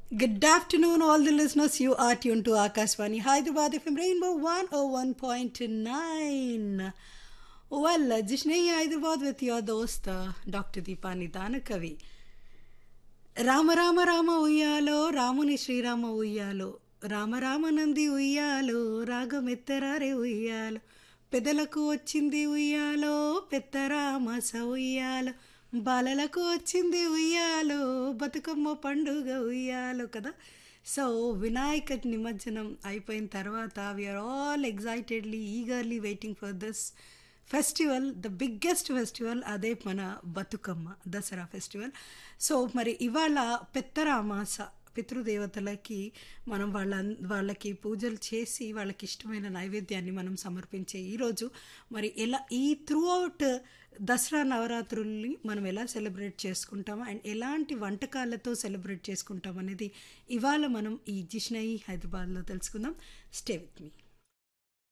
Good afternoon, all the listeners. You are tuned to Akashvani Hyderabad FM Rainbow 101.9. Well, Jishnehi Hyderabad with your dost, uh, Dr. Deepani Danakavi. Rama Rama Rama ఉయ్యాలో రాముని శ్రీరామ ఉయ్యాలో రామ రామ నంది ఉయ్యాలో రాగమెత్తరారే ఉయ్యాలో పెదలకు వచ్చింది ఉయ్యాలో పెద్దరామస ఉయ్యాలో బాలలకు వచ్చింది ఉయ్యాలో బతుకమ్మ పండుగ ఉయ్యాలో కదా సో వినాయక నిమజ్జనం అయిపోయిన తర్వాత we are all excitedly eagerly waiting for this festival the biggest festival అదే మన బతుకమ్మ దసరా ఫెస్టివల్ సో మరి ఇవాళ పెత్తరామాస పితృదేవతలకి మనం వాళ్ళ వాళ్ళకి పూజలు చేసి వాళ్ళకి ఇష్టమైన నైవేద్యాన్ని మనం సమర్పించే ఈరోజు మరి ఎలా ఈ త్రూ అవుట్ దసరా నవరాత్రుల్ని మనం ఎలా సెలబ్రేట్ చేసుకుంటాం అండ్ ఎలాంటి వంటకాలతో సెలబ్రేట్ చేసుకుంటాం అనేది ఇవాళ మనం ఈ జిష్నయి హైదరాబాద్లో తెలుసుకుందాం స్టే విత్ మీ